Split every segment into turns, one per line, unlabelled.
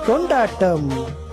கொண்டாட்டம்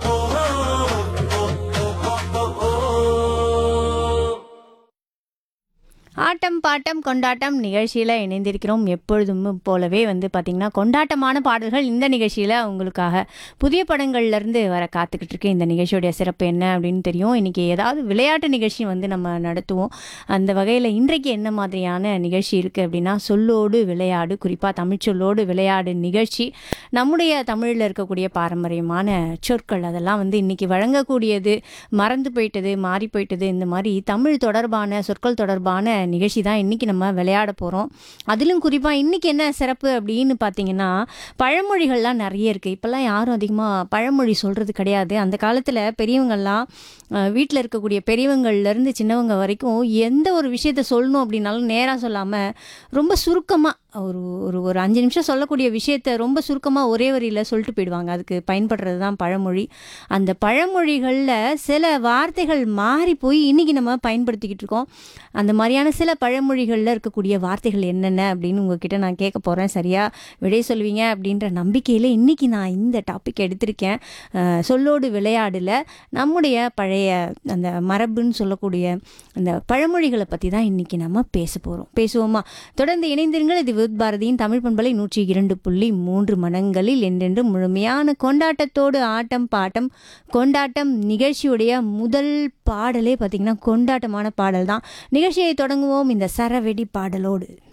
ஆட்டம் பாட்டம் கொண்டாட்டம் நிகழ்ச்சியில் இணைந்திருக்கிறோம் எப்பொழுதும் போலவே வந்து பார்த்திங்கன்னா கொண்டாட்டமான பாடல்கள் இந்த நிகழ்ச்சியில் உங்களுக்காக புதிய படங்கள்லேருந்து வர காத்துக்கிட்டு இருக்கு இந்த நிகழ்ச்சியோடைய சிறப்பு என்ன அப்படின்னு தெரியும் இன்றைக்கி ஏதாவது விளையாட்டு நிகழ்ச்சி வந்து நம்ம நடத்துவோம் அந்த வகையில் இன்றைக்கு என்ன மாதிரியான நிகழ்ச்சி இருக்குது அப்படின்னா சொல்லோடு விளையாடு குறிப்பாக தமிழ் சொல்லோடு விளையாடு நிகழ்ச்சி நம்முடைய தமிழில் இருக்கக்கூடிய பாரம்பரியமான சொற்கள் அதெல்லாம் வந்து இன்றைக்கி வழங்கக்கூடியது மறந்து போயிட்டது மாறி போயிட்டது இந்த மாதிரி தமிழ் தொடர்பான சொற்கள் தொடர்பான நிகழ்ச்சி தான் இன்றைக்கி நம்ம விளையாட போகிறோம் அதிலும் குறிப்பாக இன்றைக்கி என்ன சிறப்பு அப்படின்னு பார்த்தீங்கன்னா பழமொழிகள்லாம் நிறைய இருக்குது இப்போல்லாம் யாரும் அதிகமாக பழமொழி சொல்கிறது கிடையாது அந்த காலத்தில் பெரியவங்கள்லாம் வீட்டில் இருக்கக்கூடிய பெரியவங்கள்லேருந்து சின்னவங்க வரைக்கும் எந்த ஒரு விஷயத்த சொல்லணும் அப்படின்னாலும் நேராக சொல்லாமல் ரொம்ப சுருக்கமாக ஒரு ஒரு ஒரு அஞ்சு நிமிஷம் சொல்லக்கூடிய விஷயத்த ரொம்ப சுருக்கமாக ஒரே வரியில் சொல்லிட்டு போயிடுவாங்க அதுக்கு பயன்படுறது தான் பழமொழி அந்த பழமொழிகளில் சில வார்த்தைகள் மாறி போய் இன்றைக்கி நம்ம பயன்படுத்திக்கிட்டு இருக்கோம் அந்த மாதிரியான சில பழமொழிகளில் இருக்கக்கூடிய வார்த்தைகள் என்னென்ன அப்படின்னு உங்ககிட்ட நான் கேட்க போகிறேன் சரியா விடை சொல்லுவீங்க அப்படின்ற நம்பிக்கையில் இன்றைக்கி நான் இந்த டாபிக் எடுத்திருக்கேன் அஹ், சொல்லோடு விளையாடில் நம்முடைய பழைய அந்த மரபுன்னு சொல்லக்கூடிய அந்த பழமொழிகளை பற்றி தான் இன்றைக்கி நம்ம பேச போகிறோம் பேசுவோமா தொடர்ந்து இணைந்திருங்கள் இது வித் பாரதியின் தமிழ் பண்பலை நூற்றி இரண்டு புள்ளி மூன்று மனங்களில் என்றென்று முழுமையான கொண்டாட்டத்தோடு ஆட்டம் பாட்டம் கொண்டாட்டம் நிகழ்ச்சியுடைய முதல் பாடலே பார்த்திங்கன்னா கொண்டாட்டமான பாடல் தான் நிகழ்ச்சியை தொடங்குவோம் இந்த சரவெடி பாடலோடு